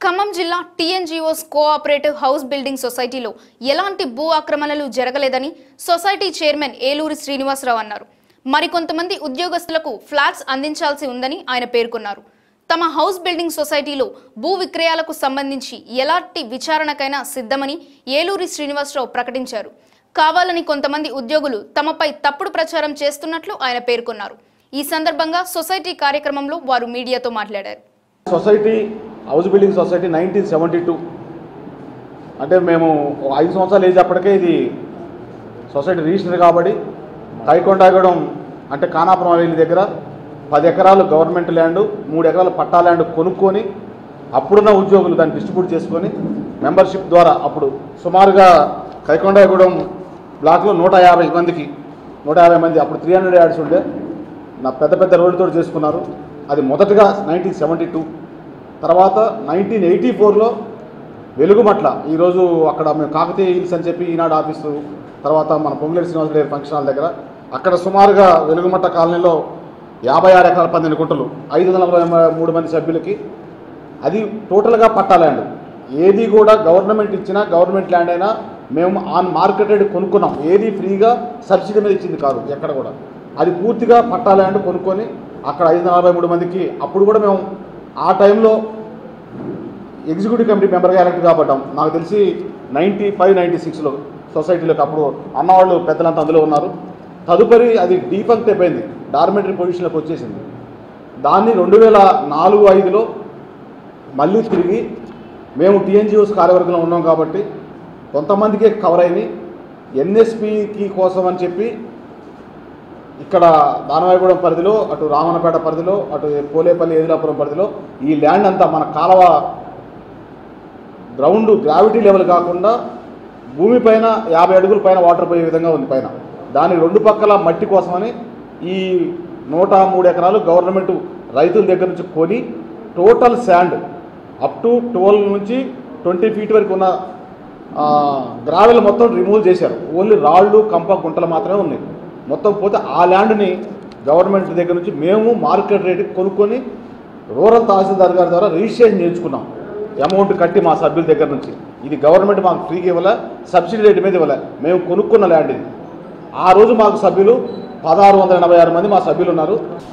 ఖమ్మం జిల్లా TNGOs cooperative house building సొసైటీలో ఎలాంటి భూ ఆక్రమణలు జరగలేదని సొసైటీ చైర్మన్ ఏలూరి శ్రీనివాసరావు అన్నారు మరికొంతమంది ఉద్యోగస్తులకు ఫ్లాట్స్ అందించాల్సి ఉందని ఆయన పేర్కొన్నారు తమ హౌస్ బిల్డింగ్ సొసైటీలో భూ విక్రయాలకు సంబంధించి ఎలాంటి విచారణకైనా సిద్ధమని ఏలూరి శ్రీనివాసరావు ప్రకటించారు కావాలని కొంతమంది ఉద్యోగులు తమపై తప్పుడు ప్రచారం చేస్తున్నట్లు ఆయన పేర్కొన్నారు ఈ సందర్భంగా సొసైటీ కార్యక్రమంలో వారు మీడియాతో మాట్లాడారు society house building society nineteen seventy two అంటే మేము ఒక ఐదు సంవత్సరాలు ఏజ్ అప్పటికే ఇది సొసైటీ రిజిస్టర్ కాబట్టి కైకొండాగూడెం అంటే కానాపురం వెళ్ళి దగ్గర పది ఎకరాలు గవర్నమెంట్ ల్యాండ్ మూడు ఎకరాలు పట్టా ల్యాండ్ కొనుక్కొని అప్పుడున్న ఉద్యోగులు దాన్ని డిస్ట్రిబ్యూట్ చేసుకొని మెంబర్షిప్ ద్వారా అప్పుడు సుమారుగా కైకొండాగూడెం బ్లాక్లో నూట యాభై మందికి నూట యాభై మంది అప్పుడు త్రీ హండ్రెడ్ యాడ్స్ ఉండే నా పెద్ద పెద్ద రోడ్లతో చేసుకున్నారు అది మొదటగా నైన్టీన్ సెవెంటీ టూ తర్వాత నైన్టీన్ ఎయిటీ ఫోర్లో వెలుగుమట్ల ఈరోజు అక్కడ మేము కాకతీయ హిల్స్ అని చెప్పి ఈనాడు ఆఫీసు తర్వాత మన పొంగులేటి శ్రీనివాస గారి ఫంక్షన్ హాల్ దగ్గర అక్కడ సుమారుగా వెలుగుమట్ట కాలనీలో యాభై ఆరు ఎకరాల పన్నెండు గుంటలు ఐదు వందల నలభై మూడు మంది సభ్యులకి అది టోటల్గా పట్టా ల్యాండ్ ఏది కూడా గవర్నమెంట్ ఇచ్చినా గవర్నమెంట్ ల్యాండ్ అయినా మేము ఆన్ మార్కెటెడ్ కొనుక్కున్నాం ఏది ఫ్రీగా సబ్సిడీ మీద ఇచ్చింది కాదు ఎక్కడ కూడా అది పూర్తిగా పట్టా ల్యాండ్ కొనుక్కొని అక్కడ ఐదు వందల నలభై మూడు మందికి అప్పుడు కూడా మేము ఆ టైంలో ఎగ్జిక్యూటివ్ కమిటీ మెంబర్గా ఎలక్ట్ కాబడ్డాం నాకు తెలిసి నైంటీ ఫైవ్ నైంటీ సిక్స్లో సొసైటీలోకి అప్పుడు అన్నవాళ్ళు పెద్దలంతా అందులో ఉన్నారు తదుపరి అది డీఫంక్ట్ అయిపోయింది డార్మెంటరీ పొజిషన్లోకి వచ్చేసింది దాన్ని రెండు వేల నాలుగు ఐదులో మళ్ళీ తిరిగి మేము టీఎన్జిఓస్ కార్యవర్గంలో ఉన్నాం కాబట్టి కొంతమందికే కవర్ అయినాయి ఎన్ఎస్పికి కోసం అని చెప్పి ఇక్కడ దానవాయిగూడెం పరిధిలో అటు రామన్నపేట పరిధిలో అటు పోలేపల్లి ఏదిలాపురం పరిధిలో ఈ ల్యాండ్ అంతా మన కాలవ గ్రౌండ్ గ్రావిటీ లెవెల్ కాకుండా భూమి పైన యాభై అడుగుల పైన వాటర్ పోయే విధంగా ఉంది పైన దాని రెండు పక్కల మట్టి కోసమని ఈ నూట మూడు ఎకరాలు గవర్నమెంట్ రైతుల దగ్గర నుంచి కొని total sand up to twelve నుంచి ట్వంటీ ఫీట్ వరకు ఉన్న గ్రావెల్ మొత్తం రిమూవ్ చేశారు ఓన్లీ రాళ్ళు కంప గుంటలు మాత్రమే ఉన్నాయి మొత్తం పోతే ఆ ల్యాండ్ని గవర్నమెంట్ దగ్గర నుంచి మేము మార్కెట్ రేటుకి కొనుక్కొని రూరల్ తహసీల్దార్ గారి ద్వారా రిజిస్ట్రేషన్ చేయించుకున్నాం అమౌంట్ కట్టి మా సభ్యుల దగ్గర నుంచి ఇది గవర్నమెంట్ మాకు ఫ్రీగా ఇవ్వలే సబ్సిడీ రేటు మీద ఇవ్వలే మేము కొనుక్కున్న ల్యాండ్ ఇది ఆ రోజు మాకు సభ్యులు పదహారు వందల ఎనభై ఆరు మంది మా సభ్యులు ఉన్నారు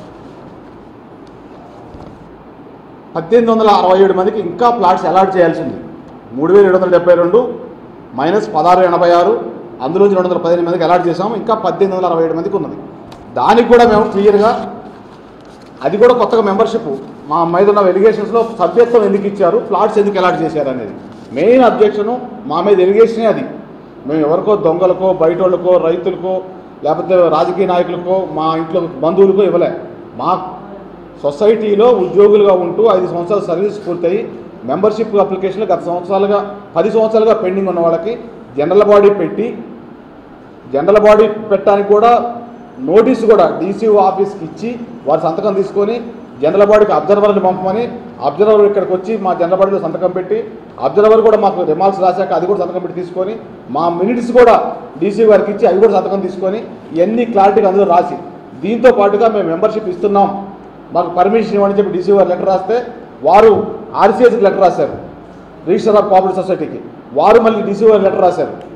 పద్దెనిమిది వందల అరవై ఏడు మందికి ఇంకా ప్లాట్స్ అలాట్ చేయాల్సింది మూడు వేల ఏడు వందల డెబ్బై రెండు మైనస్ పదహారు ఎనభై ఆరు అందులోంచి రెండు వందల పదిహేను మందికి అలాట్ చేసాము ఇంకా పద్దెనిమిది వందల అరవై ఏడు మందికి ఉన్నది దానికి కూడా మేము క్లియర్గా అది కూడా కొత్తగా మెంబర్షిప్ మా మీద ఉన్న ఎలిగేషన్స్లో సభ్యత్వం ఎందుకు ఇచ్చారు ఫ్లాట్స్ ఎందుకు అలాట్ చేశారు అనేది మెయిన్ అబ్జెక్షను మా మీద ఎలిగేషనే అది మేము ఎవరికో దొంగలకో బయట వాళ్ళకో రైతులకో లేకపోతే రాజకీయ నాయకులకో మా ఇంట్లో బంధువులకో ఇవ్వలే మా సొసైటీలో ఉద్యోగులుగా ఉంటూ ఐదు సంవత్సరాల సర్వీస్ పూర్తయి మెంబర్షిప్ అప్లికేషన్లు గత సంవత్సరాలుగా పది సంవత్సరాలుగా పెండింగ్ ఉన్న వాళ్ళకి జనరల్ బాడీ పెట్టి జనరల్ బాడీ పెట్టడానికి కూడా నోటీస్ కూడా డీసీఓ ఆఫీస్కి ఇచ్చి వారి సంతకం తీసుకొని జనరల్ బాడీకి అబ్జర్వర్ని పంపమని అబ్జర్వర్ ఇక్కడికి వచ్చి మా జనరల్ బాడీలో సంతకం పెట్టి అబ్జర్వర్ కూడా మాకు రిమార్క్స్ రాశాక అది కూడా సంతకం పెట్టి తీసుకొని మా మినిట్స్ కూడా డీసీ గారికి ఇచ్చి అవి కూడా సంతకం తీసుకొని ఇవన్నీ క్లారిటీగా అందులో రాసి దీంతో పాటుగా మేము మెంబర్షిప్ ఇస్తున్నాం మాకు పర్మిషన్ ఇవ్వని చెప్పి డీసీ గారు లెటర్ రాస్తే వారు ఆర్సీఎస్కి లెటర్ రాశారు రిజిస్టర్ ఆఫ్ కోఆపరేటివ్ సొసైటీకి వారు మళ్ళీ డీసీ గారు లెటర్ రాశారు